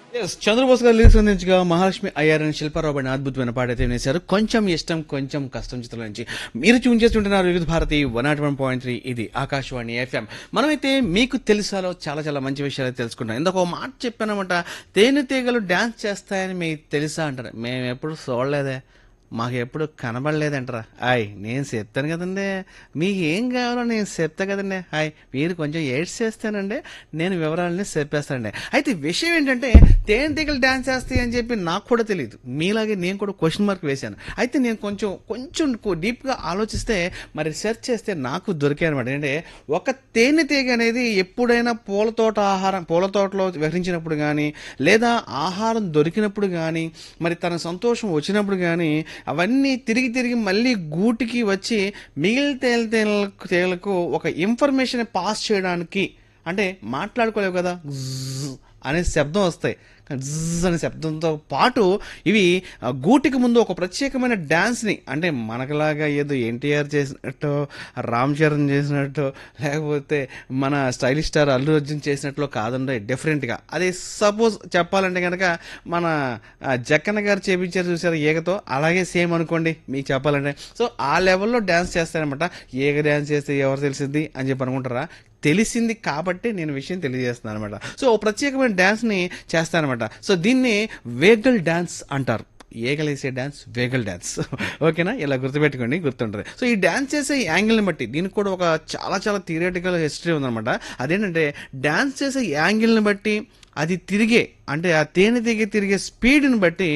yes Chandrabose గారు lyrics అందించగా మహాలక్ష్మి అయ్యార్ అని శిల్పారావు పడిన అద్భుతమైన పాట అయితే వినేశారు కొంచెం ఇష్టం కొంచెం కష్టం చిత్రం నుంచి మీరు ట్యూన్ చేస్తుంటున్నారు Vividh Bharati one naught one point three ఇది ఆకాశవాణి ఎఫ్ఎం మనమైతే మీకు తెలుసాలో చాలా చాలా మంచి విషయాలు తెలుసుకుంటాం ఇందాక ఒక మాట చెప్పానమాట తేనెటీగలు డాన్స్ చేస్తాయని మీకు తెలుసా అంటారు మేము ఎప్పుడు చూడలేదే మాకు ఎప్పుడు కనబడలేదంటరా హాయ్ నేను చెప్తాను కదండి మీకు ఏం కావాలో నేను చెప్తా కదండి హాయ్ మీరు కొంచెం ఎయిడ్స్ చేస్తానండి నేను వివరాలని చెప్పేస్తానండి అయితే విషయం ఏంటంటే తేనెటీగలు డ్యాన్స్ చేస్తాయి అని చెప్పి నాకు కూడా తెలియదు మీలాగే నేను కూడా క్వశ్చన్ మార్క్ వేశాను అయితే నేను కొంచెం కొంచెం డీప్గా ఆలోచిస్తే మరి సెర్చ్ చేస్తే నాకు దొరికాయి అనమాట అంటే ఒక తేనెటీగ అనేది ఎప్పుడైనా పూల తోట ఆహారం పూల తోటలో విహరించినప్పుడు కానీ లేదా ఆహారం దొరికినప్పుడు కానీ మరి తన సంతోషం వచ్చినప్పుడు కానీ అవన్నీ తిరిగి తిరిగి మళ్ళీ గూటికి వచ్చి మిగిలిన తేల తేలకు తేలకు ఒక ఇన్ఫర్మేషన్ పాస్ చేయడానికి అంటే మాట్లాడుకోలేవు కదా జ్జ్ అనే శబ్దం వస్తాయి కానీ జ్జ్ అనే శబ్దంతో పాటు ఇవి ఆ, గూటికి ముందు ఒక ప్రత్యేకమైన డ్యాన్స్ని అంటే మనకులాగా ఏదో ఎన్టీఆర్ చేసినట్టు రామ్ చరణ్ చేసినట్టు లేకపోతే మన స్టైలిష్ స్టార్ అల్లు అర్జున్ చేసినట్లు కాదండి డిఫరెంట్గా అదే సపోజ్ చెప్పాలంటే కనుక మన ఆ, జక్కన్న గారు చేపించారు చూసారు ఈగతో అలాగే సేమ్ అనుకోండి మీకు చెప్పాలంటే సో ఆ లెవెల్లో డ్యాన్స్ చేస్తారనమాట ఈగ డ్యాన్స్ చేస్తే ఎవరు తెలిసింది అని చెప్పి అనుకుంటారా తెలిసింది కాబట్టి నేను విషయం తెలియజేస్తున్నాను అనమాట సో ఓ ప్రత్యేకమైన డ్యాన్స్ని చేస్తానమాట సో దీన్ని వేగల్ డ్యాన్స్ అంటారు ఏగలేసే డ్యాన్స్ వేగల్ డ్యాన్స్ ఓకేనా ఇలా గుర్తుపెట్టుకోండి గుర్తుంటుంది సో ఈ డ్యాన్స్ చేసే ఈ యాంగిల్ని బట్టి దీనికి కూడా ఒక చాలా చాలా థియరిటికల్ హిస్టరీ ఉందన్నమాట అదేంటంటే డ్యాన్స్ చేసే యాంగిల్ని బట్టి అది తిరిగే అంటే ఆ తేనె తిరిగే తిరిగే స్పీడ్ని బట్టి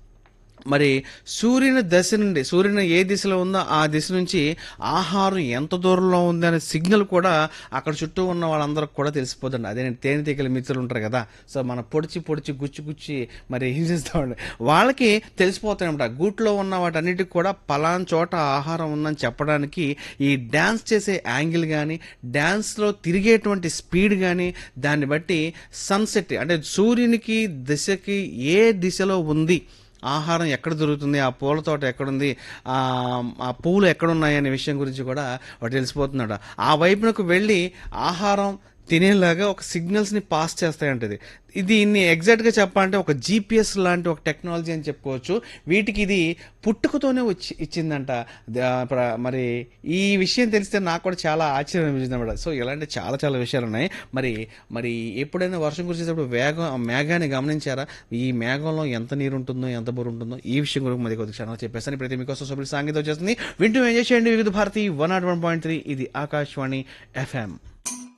మరి సూర్యుని దశ నుండి సూర్యుని ఏ దిశలో ఉందో ఆ దిశ నుంచి ఆహారం ఎంత దూరంలో ఉంది అనే సిగ్నల్ కూడా అక్కడ చుట్టూ ఉన్న వాళ్ళందరికి కూడా తెలిసిపోతుంది అదే తేనెటీగల మిత్రులు ఉంటారు కదా సో మన పొడిచి పొడిచి గుచ్చి గుచ్చి మరి ఏం చేస్తామండి వాళ్ళకి తెలిసిపోతాయి అనమాట గూట్లో ఉన్న వాటన్నిటికి కూడా పలాన్ చోట ఆహారం ఉందని చెప్పడానికి ఈ డ్యాన్స్ చేసే యాంగిల్ కానీ డ్యాన్స్లో తిరిగేటువంటి స్పీడ్ కానీ దాన్ని బట్టి సన్సెట్ అంటే సూర్యునికి దిశకి ఏ దిశలో ఉంది ఆహారం ఎక్కడ దొరుకుతుంది ఆ పూల తోట ఎక్కడుంది ఆ ఆ పువ్వులు ఎక్కడున్నాయి అనే విషయం గురించి కూడా వాడు తెలిసిపోతున్నాడు ఆ వైపునకు వెళ్ళి ఆహారం తినేలాగా ఒక సిగ్నల్స్ని పాస్ చేస్తాయంటది ఇది ఇన్ని ఎగ్జాక్ట్గా చెప్పాలంటే ఒక జీపీఎస్ లాంటి ఒక టెక్నాలజీ అని చెప్పుకోవచ్చు వీటికి ఇది పుట్టుకతోనే వచ్చి ఇచ్చిందంట ద- ప్ర- మరి ఈ విషయం తెలిస్తే నాకు కూడా చాలా ఆశ్చర్యం అనిపించింది అనమాట సో ఇలాంటి చాలా చాలా విషయాలు ఉన్నాయి మరి మరి ఎప్పుడైనా వర్షం కురిసేటప్పుడు వేగం మేఘాన్ని గమనించారా ఈ మేఘంలో ఎంత నీరు ఉంటుందో ఎంత బరువు ఉంటుందో ఈ విషయం గురించి మరి కొద్ది క్షణాలు చెప్పేస్తాను ఇప్పుడైతే మీకోసం సభ్యులు సాంగీతం వచ్చేస్తుంది వింటూ ఎంజాయ్ చేయండి Vividh Bharati one naught one point three ఇది ఆకాశవాణి ఎఫ్ఎం